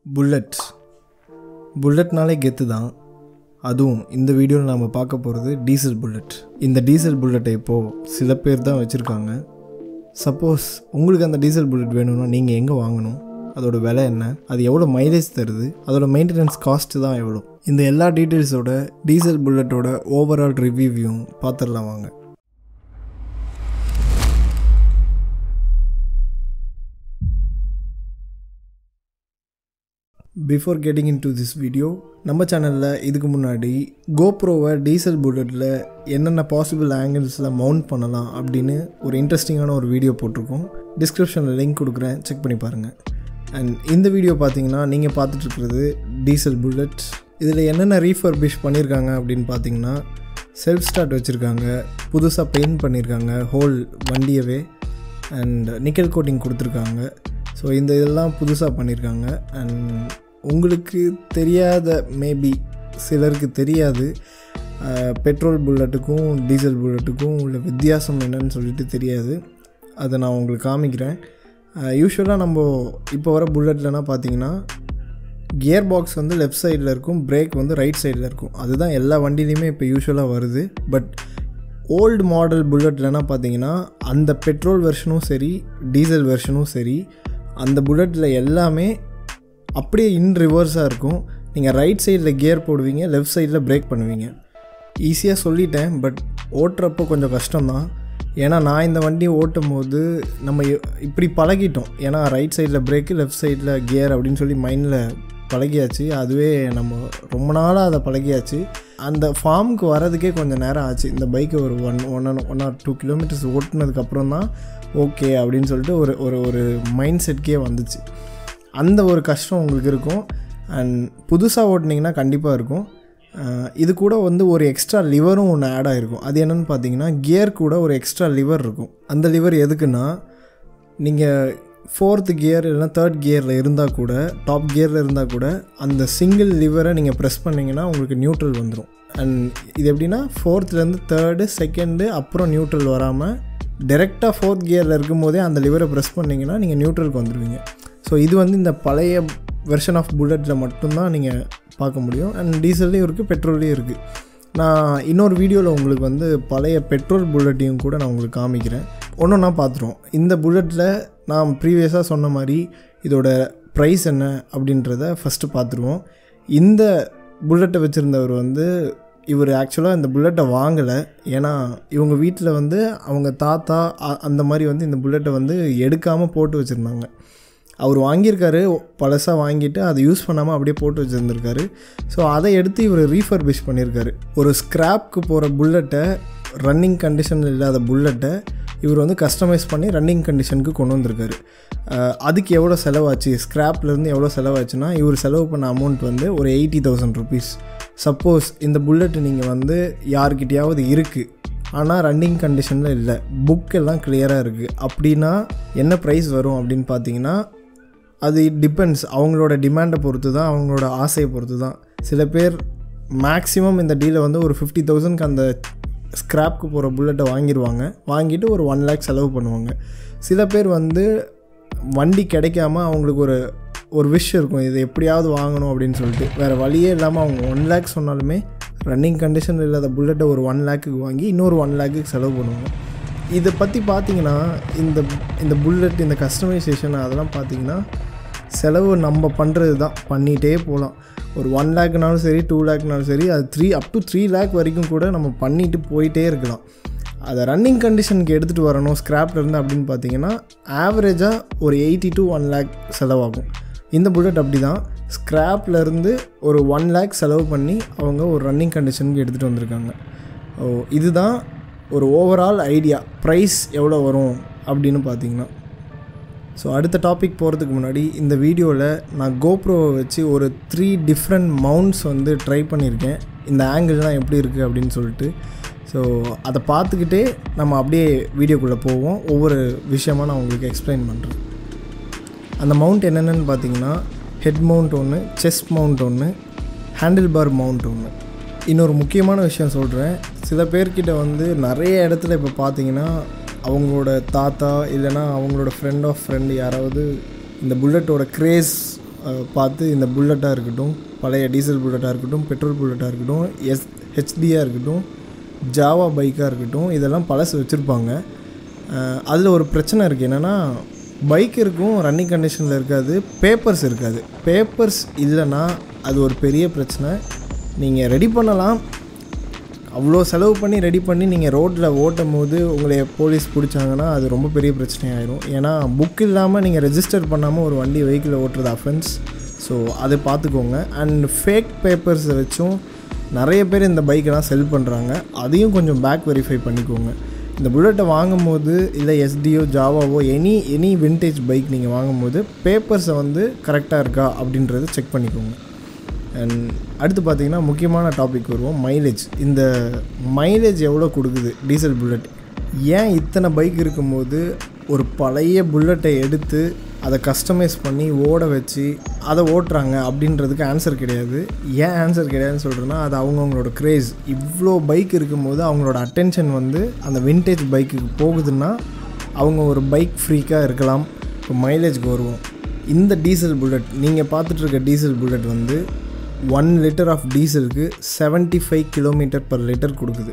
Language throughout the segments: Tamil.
புல்லட் புல்லட்னாலே கெத்து தான் அதுவும் இந்த வீடியோவில் நாம் பார்க்க போகிறது டீசல் புல்லட் இந்த டீசல் புல்லட்டை இப்போது சில பேர் தான் வச்சுருக்காங்க சப்போஸ் உங்களுக்கு அந்த டீசல் புல்லட் வேணும்னா நீங்கள் எங்கே வாங்கணும் அதோட விலை என்ன அது எவ்வளோ மைலேஜ் தருது அதோட மெயின்டெனன்ஸ் காஸ்ட்டு தான் எவ்வளோ இந்த எல்லா டீட்டெயில்ஸோட டீசல் புல்லட்டோட ஓவரால் ரிவ்யூவையும் பார்த்துடலாம் வாங்க before getting into this video நம்ம சேனலில் இதுக்கு முன்னாடி கோப்ரோவை டீசல் புல்லட்டில் என்னென்ன பாசிபிள் ஆங்கிள்ஸில் மவுண்ட் பண்ணலாம் அப்படின்னு ஒரு இன்ட்ரெஸ்டிங்கான ஒரு வீடியோ போட்டிருக்கோம் டிஸ்கிரிப்ஷனில் லிங்க் கொடுக்குறேன் செக் பண்ணி பாருங்கள் அண்ட் இந்த வீடியோ பார்த்தீங்கன்னா நீங்கள் பார்த்துட்ருக்கிறது டீசல் புல்லட் இதில் என்னென்ன ரீஃபர்பிஷ் பண்ணியிருக்காங்க அப்படின்னு பார்த்தீங்கன்னா செல்ஃப் ஸ்டார்ட் வச்சுருக்காங்க புதுசாக பெயிண்ட் பண்ணியிருக்காங்க ஹோல் வண்டியவே அண்ட் நிக்கல் கோட்டிங் கொடுத்துருக்காங்க ஸோ இந்த இதெல்லாம் புதுசாக பண்ணியிருக்காங்க அண்ட் உங்களுக்கு தெரியாத மேபி சிலருக்கு தெரியாது பெட்ரோல் புல்லட்டுக்கும் டீசல் புல்லட்டுக்கும் உள்ள வித்தியாசம் என்னன்னு சொல்லிட்டு தெரியாது அதை நான் உங்களுக்கு காமிக்கிறேன் யூஸ்வலாக நம்ம இப்போ வர புல்லட்லனா பார்த்தீங்கன்னா கியர் பாக்ஸ் வந்து லெஃப்ட் சைடில் இருக்கும் பிரேக் வந்து ரைட் சைடில் இருக்கும் அதுதான் எல்லா வண்டிலையுமே இப்போ யூஸ்வலாக வருது பட் ஓல்டு மாடல் புல்லட்லனா பார்த்தீங்கன்னா அந்த பெட்ரோல் வெர்ஷனும் சரி டீசல் வெர்ஷனும் சரி அந்த புல்லட்டில் எல்லாமே அப்படியே இன் ரிவர்ஸாக இருக்கும் நீங்கள் ரைட் சைடில் கியர் போடுவீங்க லெஃப்ட் சைடில் பிரேக் பண்ணுவீங்க ஈஸியாக சொல்லிட்டேன் பட் ஓட்டுறப்போ கொஞ்சம் கஷ்டம்தான் ஏன்னா நான் இந்த வண்டி ஓட்டும் போது நம்ம இப்படி பழகிட்டோம் ஏன்னா ரைட் சைடில் பிரேக்கு லெஃப்ட் சைடில் கியர் அப்படின்னு சொல்லி மைண்டில் பழகியாச்சு அதுவே நம்ம ரொம்ப நாளாக அதை பழகியாச்சு அந்த ஃபார்முக்கு வரதுக்கே கொஞ்சம் நேரம் ஆச்சு இந்த பைக்கை ஒரு one one one or two kilometres ஓட்டுனதுக்கப்புறம் தான் ஓகே அப்படின்னு சொல்லிட்டு ஒரு ஒரு ஒரு மைண்ட் செட்கே வந்துச்சு அந்த ஒரு கஷ்டம் உங்களுக்கு இருக்கும் அண்ட் புதுசாக ஓட்டினீங்கன்னா கண்டிப்பாக இருக்கும் இது கூட வந்து ஒரு எக்ஸ்ட்ரா லிவரும் ஒன்று ஆட் ஆகிருக்கும் அது என்னென்னு பார்த்தீங்கன்னா கியர் கூட ஒரு எக்ஸ்ட்ரா லிவர் இருக்கும் அந்த லிவர் எதுக்குன்னா நீங்கள் ஃபோர்த்து கியர் இல்லைனா தேர்ட் கியரில் இருந்தால் கூட டாப் கியரில் இருந்தால் கூட அந்த சிங்கிள் லிவரை நீங்கள் ப்ரெஸ் பண்ணிங்கன்னா உங்களுக்கு நியூட்ரல் வந்துடும் அண்ட் இது எப்படின்னா ஃபோர்த்துலேருந்து தேர்டு செகண்டு அப்புறம் நியூட்ரல் வராமல் டெரெக்டாக ஃபோர்த் கியரில் இருக்கும்போதே அந்த லிவரை ப்ரெஸ் பண்ணிங்கன்னா நீங்கள் நியூட்ரலுக்கு வந்துடுவீங்க ஸோ இது வந்து இந்த பழைய வெர்ஷன் ஆஃப் புல்லட்டில் மட்டும்தான் நீங்கள் பார்க்க முடியும் அண்ட் டீசல்லையும் இருக்குது பெட்ரோல்லையும் இருக்குது நான் இன்னொரு வீடியோவில் உங்களுக்கு வந்து பழைய பெட்ரோல் புல்லட்டையும் கூட நான் உங்களுக்கு காமிக்கிறேன் ஒன்று நான் பார்த்துருவோம் இந்த புல்லட்டில் நான் ப்ரீவியஸாக சொன்ன மாதிரி இதோட ப்ரைஸ் என்ன அப்படின்றத ஃபஸ்ட்டு பார்த்துருவோம் இந்த புல்லட்டை வச்சுருந்தவர் வந்து இவர் ஆக்சுவலாக இந்த புல்லட்டை வாங்கலை ஏன்னா இவங்க வீட்டில் வந்து அவங்க தாத்தா அந்த மாதிரி வந்து இந்த புல்லட்டை வந்து எடுக்காமல் போட்டு வச்சுருந்தாங்க அவர் வாங்கியிருக்காரு பழசாக வாங்கிட்டு அதை யூஸ் பண்ணாமல் அப்படியே போட்டு வச்சுருந்துருக்காரு ஸோ அதை எடுத்து இவர் ரீஃபர்பிஷ் பண்ணியிருக்காரு ஒரு ஸ்க்ராப்க்கு போகிற புல்லட்டை ரன்னிங் கண்டிஷனில் இல்லாத புல்லட்டை இவர் வந்து கஸ்டமைஸ் பண்ணி ரன்னிங் கண்டிஷனுக்கு கொண்டு வந்திருக்காரு அதுக்கு எவ்வளோ செலவாச்சு ஸ்க்ராப்லேருந்து எவ்வளோ செலவாச்சுன்னா இவர் செலவு பண்ண அமௌண்ட் வந்து ஒரு எயிட்டி தௌசண்ட் ருபீஸ் சப்போஸ் இந்த புல்லட்டு நீங்கள் வந்து யார்கிட்டையாவது இருக்குது ஆனால் ரன்னிங் கண்டிஷனில் இல்லை புக் எல்லாம் கிளியராக இருக்குது அப்படின்னா என்ன ப்ரைஸ் வரும் அப்படின்னு பார்த்தீங்கன்னா அது டிபெண்ட்ஸ் அவங்களோட டிமாண்டை பொறுத்து தான் அவங்களோட ஆசையை பொறுத்து தான் சில பேர் மேக்ஸிமம் இந்த டீலை வந்து ஒரு ஃபிஃப்டி தௌசண்ட்க்கு அந்த ஸ்க்ராப்க்கு போகிற புல்லட்டை வாங்கிடுவாங்க வாங்கிட்டு ஒரு ஒன் லேக் செலவு பண்ணுவாங்க சில பேர் வந்து வண்டி கிடைக்காம அவங்களுக்கு ஒரு ஒரு விஷ் இருக்கும் இது எப்படியாவது வாங்கணும் அப்படின்னு சொல்லிட்டு வேறு வழியே இல்லாமல் அவங்க ஒன் லேக் சொன்னாலுமே ரன்னிங் கண்டிஷன் இல்லாத புல்லட்டை ஒரு ஒன் லேக்குக்கு வாங்கி இன்னொரு ஒன் லேக்குக்கு செலவு பண்ணுவாங்க இதை பற்றி பார்த்தீங்கன்னா இந்த இந்த புல்லட் இந்த கஸ்டமைசேஷன் அதெல்லாம் பார்த்தீங்கன்னா செலவு நம்ம பண்ணுறது தான் பண்ணிகிட்டே போகலாம் ஒரு ஒன் லேக்னாலும் சரி டூ லேக்னாலும் சரி அது three up to three lakh வரைக்கும் கூட நம்ம பண்ணிட்டு போயிட்டே இருக்கலாம் அதை ரன்னிங் கண்டிஷனுக்கு எடுத்துகிட்டு வரணும் ஸ்க்ராப்லேருந்து அப்படின்னு பார்த்தீங்கன்னா ஆவரேஜாக ஒரு எயிட்டி டு ஒன் லேக் செலவாகும் இந்த புல்லட் அப்படி தான் ஸ்க்ராப்லேருந்து ஒரு ஒன் லேக் செலவு பண்ணி அவங்க ஒரு ரன்னிங் கண்டிஷனுக்கு எடுத்துகிட்டு வந்திருக்காங்க ஓ இதுதான் ஒரு ஓவரால் ஐடியா ப்ரைஸ் எவ்வளோ வரும் அப்படின்னு பார்த்தீங்கன்னா ஸோ அடுத்த டாபிக் போகிறதுக்கு முன்னாடி இந்த வீடியோவில் நான் கோப்ரோவை வச்சு ஒரு த்ரீ டிஃப்ரெண்ட் மவுண்ட்ஸ் வந்து ட்ரை பண்ணியிருக்கேன் இந்த ஆங்கிள்லாம் எப்படி இருக்குது அப்படின்னு சொல்லிட்டு ஸோ அதை பார்த்துக்கிட்டே நம்ம அப்படியே வீடியோக்குள்ளே போவோம் ஒவ்வொரு விஷயமாக நான் உங்களுக்கு எக்ஸ்பிளைன் பண்ணுறேன் அந்த மவுண்ட் என்னென்னு பார்த்தீங்கன்னா ஹெட் மவுண்ட் ஒன்று செஸ்ட் மவுண்ட் ஒன்று ஹேண்டில் பார் மவுண்ட் ஒன்று இன்னொரு முக்கியமான விஷயம் சொல்கிறேன் சில பேர்கிட்ட வந்து நிறைய இடத்துல இப்போ பார்த்தீங்கன்னா அவங்களோட தாத்தா இல்லைனா அவங்களோட ஃப்ரெண்ட் ஆஃப் ஃப்ரெண்டு யாராவது இந்த புல்லட்டோட க்ரேஸ் அஹ், பார்த்து இந்த புல்லட்டாக இருக்கட்டும் பழைய டீசல் புல்லட்டாக இருக்கட்டும் பெட்ரோல் புல்லட்டாக இருக்கட்டும் எஸ் ஹெச்டியாக இருக்கட்டும் ஜாவா பைக்காக இருக்கட்டும் இதெல்லாம் பழசு வச்சுருப்பாங்க அதில் ஒரு பிரச்சனை இருக்குது என்னென்னா பைக் இருக்கும் ரன்னிங் கண்டிஷனில் இருக்காது பேப்பர்ஸ் இருக்காது பேப்பர்ஸ் இல்லைன்னா அது ஒரு பெரிய பிரச்சனை நீங்கள் ரெடி பண்ணலாம் அவ்வளோ செலவு பண்ணி ரெடி பண்ணி நீங்கள் ரோட்டில் ஓட்டும் போது உங்களை போலீஸ் பிடிச்சாங்கன்னா அது ரொம்ப பெரிய பிரச்சனையாயிரும் ஏன்னா புக் இல்லாமல் நீங்கள் ரெஜிஸ்டர் பண்ணாமல் ஒரு வண்டி வெஹிக்கிள் ஓட்டுறது அஃபென்ஸ் ஸோ அதை பார்த்துக்கோங்க அண்ட் ஃபேக் பேப்பர்ஸை வச்சும் நிறைய பேர் இந்த பைக்கெல்லாம் செல் பண்ணுறாங்க அதையும் கொஞ்சம் பேக் வெரிஃபை பண்ணிக்கோங்க இந்த புல்லட்டை வாங்கும்போது இல்லை எஸ்டிஓ ஜாவாவோ எனி எனி விண்டேஜ் பைக் நீங்கள் வாங்கும்போது பேப்பர்ஸை வந்து கரெக்டாக இருக்கா அப்படின்றத செக் பண்ணிக்கோங்க அண்ட் அடுத்து பார்த்தீங்கன்னா முக்கியமான டாபிக் வருவோம் மைலேஜ் இந்த மைலேஜ் எவ்வளோ கொடுக்குது டீசல் புல்லட் ஏன் இத்தனை பைக் இருக்கும்போது ஒரு பழைய புல்லட்டை எடுத்து அதை கஸ்டமைஸ் பண்ணி ஓட வச்சு அதை ஓட்டுறாங்க அப்படின்றதுக்கு ஆன்சர் கிடையாது ஏன் ஆன்சர் கிடையாதுன்னு சொல்கிறேன்னா அது அவங்கவுங்களோட க்ரேஸ் இவ்வளோ பைக் இருக்கும்போது அவங்களோட அட்டென்ஷன் வந்து அந்த விண்டேஜ் பைக்குக்கு போகுதுன்னா அவங்க ஒரு பைக் ஃப்ரீக்காக இருக்கலாம் இப்போ மைலேஜ்க்கு வருவோம் இந்த டீசல் புல்லட் நீங்கள் பார்த்துட்ருக்க டீசல் புல்லட் வந்து ஒன் லிட்டர் ஆஃப் டீசலுக்கு 75 ஃபைவ் கிலோமீட்டர் பர் லிட்டர் கொடுக்குது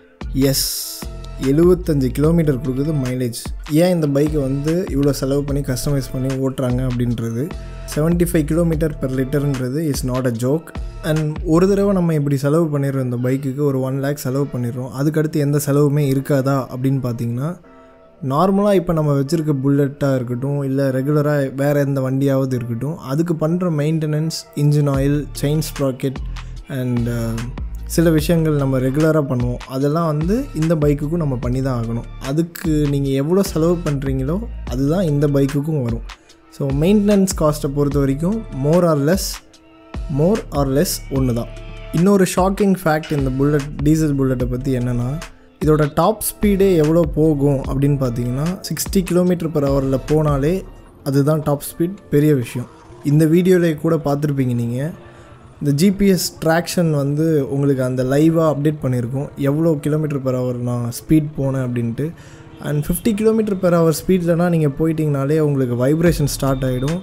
எஸ் எழுபத்தஞ்சு கிலோமீட்டர் கொடுக்குது மைலேஜ் ஏன் இந்த பைக்கை வந்து இவ்வளோ செலவு பண்ணி கஸ்டமைஸ் பண்ணி ஓட்டுறாங்க அப்படின்றது 75 ஃபைவ் கிலோமீட்டர் பெர் லிட்டருன்றது is not a joke and ஒரு தடவை நம்ம இப்படி செலவு பண்ணிடுறோம் இந்த பைக்குக்கு ஒரு ஒன் லேக் செலவு பண்ணிடுறோம் அதுக்கடுத்து எந்த செலவுமே இருக்காதா அப்படின்னு பார்த்தீங்கன்னா நார்மலாக இப்போ நம்ம வச்சுருக்க புல்லட்டாக இருக்கட்டும் இல்லை ரெகுலராக வேறு எந்த வண்டியாவது இருக்கட்டும் அதுக்கு பண்ணுற maintenance engine oil chain sprocket and சில விஷயங்கள் நம்ம ரெகுலராக பண்ணுவோம் அதெல்லாம் வந்து இந்த பைக்குக்கும் நம்ம பண்ணி தான் ஆகணும் அதுக்கு நீங்கள் எவ்வளோ செலவு பண்ணுறீங்களோ அதுதான் இந்த பைக்குக்கும் வரும் ஸோ மெயின்டெனன்ஸ் காஸ்ட்டை பொறுத்த வரைக்கும் more or less more or less ஒன்று தான் இன்னொரு ஷாக்கிங் ஃபேக்ட் இந்த புல்லட் டீசல் புல்லட்டை பற்றி என்னென்னா இதோட டாப் ஸ்பீடே எவ்வளோ போகும் அப்படின்னு பார்த்தீங்கன்னா சிக்ஸ்டி கிலோமீட்டர் பர் ஹவரில் போனாலே அதுதான் டாப் ஸ்பீட் பெரிய விஷயம் இந்த வீடியோவில் கூட பார்த்துருப்பீங்க நீங்கள் இந்த ஜிபிஎஸ் ட்ராக்ஷன் வந்து உங்களுக்கு அந்த லைவாக அப்டேட் பண்ணியிருக்கோம் எவ்வளோ கிலோமீட்டர் பெர் ஹவர் நான் ஸ்பீட் போனேன் அப்படின்ட்டு and fifty kilometre per hour ஸ்பீட்லனா நீங்கள் போயிட்டீங்கனாலே உங்களுக்கு வைப்ரேஷன் ஸ்டார்ட் ஆகிடும்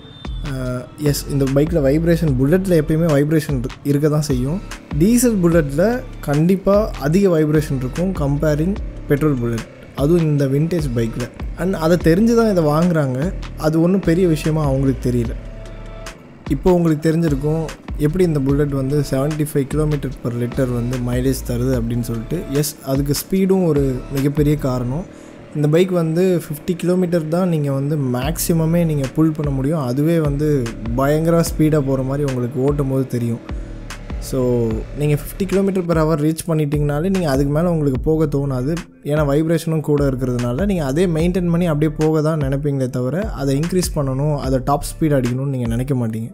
எஸ் இந்த பைக்கில் வைப்ரேஷன் புல்லட்டில் எப்பயுமே வைப்ரேஷன் இருக்க தான் செய்யும் டீசல் புல்லட்டில் கண்டிப்பாக அதிக வைப்ரேஷன் இருக்கும் கம்பேரிங் பெட்ரோல் புல்லட் அதுவும் இந்த விண்டேஜ் பைக்கில் அண்ட் அதை தெரிஞ்சு தான் இதை வாங்குறாங்க அது ஒன்றும் பெரிய விஷயமா அவங்களுக்கு தெரியல இப்போ உங்களுக்கு தெரிஞ்சிருக்கும் எப்படி இந்த புல்லட் வந்து 75 ஃபைவ் கிலோமீட்டர் பர் லிட்டர் வந்து மைலேஜ் தருது அப்படின்னு சொல்லிட்டு எஸ் அதுக்கு ஸ்பீடும் ஒரு மிகப்பெரிய காரணம் இந்த பைக் வந்து 50 கிலோமீட்டர் தான் நீங்கள் வந்து மேக்ஸிமமே நீங்கள் புல் பண்ண முடியும் அதுவே வந்து பயங்கர ஸ்பீடாக போகிற மாதிரி உங்களுக்கு ஓட்டும் போது தெரியும் ஸோ நீங்கள் fifty kilometre per hour reach பண்ணிட்டீங்கனாலே நீங்கள் அதுக்கு மேலே உங்களுக்கு போக தோணாது ஏன்னா வைப்ரேஷனும் கூட இருக்கிறதுனால நீங்கள் அதே மெயின்டைன் பண்ணி அப்படியே போக தான் நினைப்பீங்களே தவிர அதை இன்க்ரீஸ் பண்ணணும் அதை டாப் ஸ்பீட் அடிக்கணும்னு நீங்கள் நினைக்க மாட்டீங்க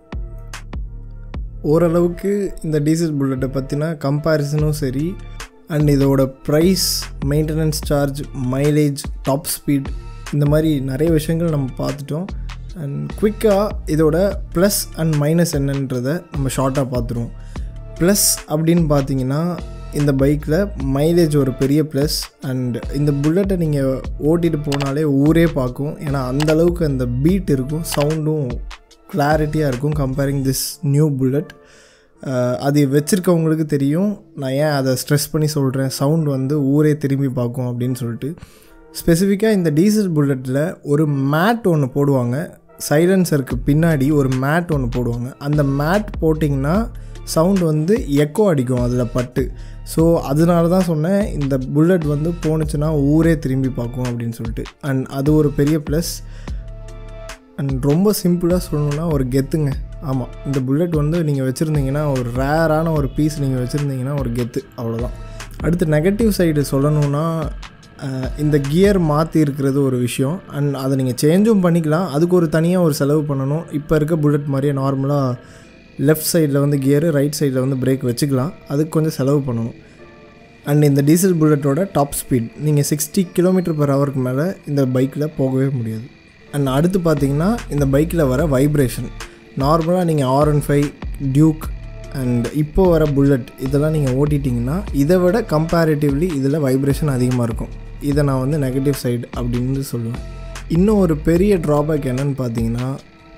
ஓரளவுக்கு இந்த டீசல் புல்லட்டை பற்றின கம்பேரிசனும் சரி அண்ட் இதோட price maintenance charge mileage top speed இந்த மாதிரி நிறைய விஷயங்கள் நம்ம பார்த்துட்டோம் அண்ட் குவிக்காக இதோட ப்ளஸ் அண்ட் மைனஸ் என்னன்றதை நம்ம ஷார்ட்டாக பார்த்துருவோம் ப்ளஸ் அப்படின்னு பார்த்தீங்கன்னா இந்த பைக்கில் மைலேஜ் ஒரு பெரிய ப்ளஸ் அண்ட் இந்த புல்லட்டை நீங்கள் ஓட்டிகிட்டு போனாலே ஊரே பார்க்கும் ஏன்னா அந்த அளவுக்கு அந்த பீட் இருக்கும் சவுண்டும் கிளாரிட்டியாக இருக்கும் கம்பேரிங் திஸ் நியூ புல்லட் அது வச்சுருக்கவங்களுக்கு தெரியும் நான் ஏன் அதை ஸ்ட்ரெஸ் பண்ணி சொல்கிறேன் சவுண்ட் வந்து ஊரே திரும்பி பார்க்கும் அப்படின்னு சொல்லிட்டு ஸ்பெசிஃபிக்காக இந்த டீசல் புல்லட்டில் ஒரு மேட் ஒன்று போடுவாங்க சைலன்சருக்கு பின்னாடி ஒரு மேட் ஒன்று போடுவாங்க அந்த மேட் போட்டிங்கன்னா சவுண்ட் வந்து எக்கோ அடிக்கும் அதில் பட்டு ஸோ அதனால தான் சொன்னேன் இந்த புல்லட் வந்து போணுச்சுன்னா ஊரே திரும்பி பார்க்கும் அப்படின்னு சொல்லிட்டு அண்ட் அது ஒரு பெரிய ப்ளஸ் அண்ட் ரொம்ப சிம்பிளாக சொல்லணுன்னா ஒரு கெத்துங்க ஆமாம் இந்த புல்லட் வந்து நீங்கள் வச்சுருந்தீங்கன்னா ஒரு ரேரான ஒரு பீஸ் நீங்கள் வச்சுருந்தீங்கன்னா ஒரு கெத்து அவ்வளோதான் அடுத்து நெகட்டிவ் சைடு சொல்லணுன்னா அஹ், இந்த கியர் மாற்றி இருக்கிறது ஒரு விஷயம் அண்ட் அதை நீங்கள் சேஞ்சும் பண்ணிக்கலாம் அதுக்கு ஒரு தனியாக ஒரு செலவு பண்ணணும் இப்போ இருக்க புல்லட் மாதிரியே நார்மலாக லெஃப்ட் சைடில் வந்து கியரு ரைட் சைடில் வந்து பிரேக் வச்சுக்கலாம் அதுக்கு கொஞ்சம் செலவு பண்ணணும் அண்ட் இந்த டீசல் புல்லட்டோட டாப் ஸ்பீட் நீங்கள் சிக்ஸ்டி கிலோமீட்டர் per ஹவருக்கு மேலே இந்த பைக்கில் போகவே முடியாது அண்ட் அடுத்து பார்த்தீங்கன்னா இந்த பைக்கில் வர வைப்ரேஷன் நார்மலாக நீங்கள் R one five Duke and இப்போ வர புல்லட் இதெல்லாம் நீங்கள் ஓட்டிட்டிங்கன்னா இதை விட கம்பேரிட்டிவ்லி இதில் வைப்ரேஷன் அதிகமாக இருக்கும் இதை நான் வந்து நெகட்டிவ் சைடு அப்படின்னு சொல்லுவேன் இன்னும் ஒரு பெரிய ட்ராபேக் என்னன்னு பார்த்தீங்கன்னா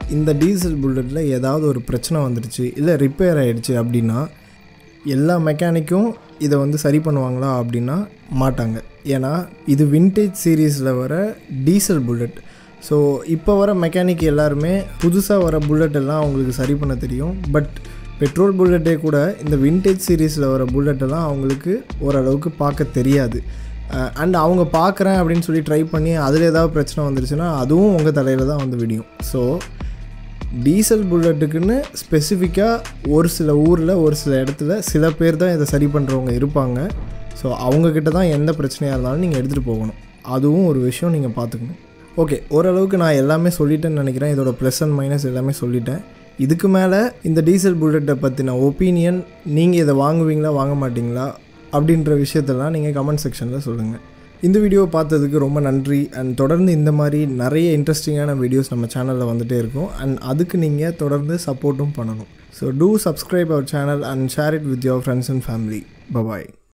இந்த டீசல் புல்லட்டில் ஏதாவது ஒரு பிரச்சனை வந்துடுச்சு இல்லை ரிப்பேர் ஆகிடுச்சு அப்படின்னா எல்லா மெக்கானிக்கும் இதை வந்து சரி பண்ணுவாங்களா அப்படின்னா மாட்டாங்க ஏன்னா இது வின்டேஜ் சீரீஸில் வர டீசல் புல்லட் ஸோ இப்போ வர மெக்கானிக் எல்லாருமே புதுசாக வர புல்லட் எல்லாம் அவங்களுக்கு சரி பண்ண தெரியும் பட் பெட்ரோல் புல்லட்டே கூட இந்த வின்டேஜ் சீரீஸில் வர புல்லட்டெல்லாம் அவங்களுக்கு ஓரளவுக்கு பார்க்க தெரியாது அண்ட் அவங்க பார்க்குறேன் அப்படின்னு சொல்லி ட்ரை பண்ணி அதில் ஏதாவது பிரச்சனை வந்துருச்சுன்னா அதுவும் உங்கள் தலையில் தான் வந்து விடியும் ஸோ டீசல் புல்லட்டுக்குன்னு ஸ்பெசிஃபிக்காக ஒரு சில ஊரில் ஒரு சில இடத்துல சில பேர் தான் இதை சரி பண்ணுறவங்க இருப்பாங்க ஸோ அவங்கக்கிட்ட தான் எந்த பிரச்சனையாக இருந்தாலும் நீங்கள் எடுத்துகிட்டு போகணும் அதுவும் ஒரு விஷயம் நீங்கள் பார்த்துக்கணும் ஓகே ஓரளவுக்கு நான் எல்லாமே சொல்லிட்டேன்னு நினைக்கிறேன் இதோட ப்ளஸ் அண்ட் மைனஸ் எல்லாமே சொல்லிட்டேன் இதுக்கு மேலே இந்த டீசல் புல்லட்டை பற்றின ஒப்பீனியன் நீங்கள் இதை வாங்குவீங்களா வாங்க மாட்டிங்களா அப்படின்ற விஷயத்தெல்லாம் நீங்கள் கமெண்ட் செக்ஷனில் சொல்லுங்கள் இந்த வீடியோவை பார்த்ததுக்கு ரொம்ப நன்றி அண்ட் தொடர்ந்து இந்த மாதிரி நிறைய இன்ட்ரெஸ்டிங்கான வீடியோஸ் நம்ம சேனலில் வந்துகிட்டே இருக்கும் அண்ட் அதுக்கு நீங்கள் தொடர்ந்து சப்போர்ட்டும் பண்ணணும் so to subscribe our channel and share it with your friends and family bye bye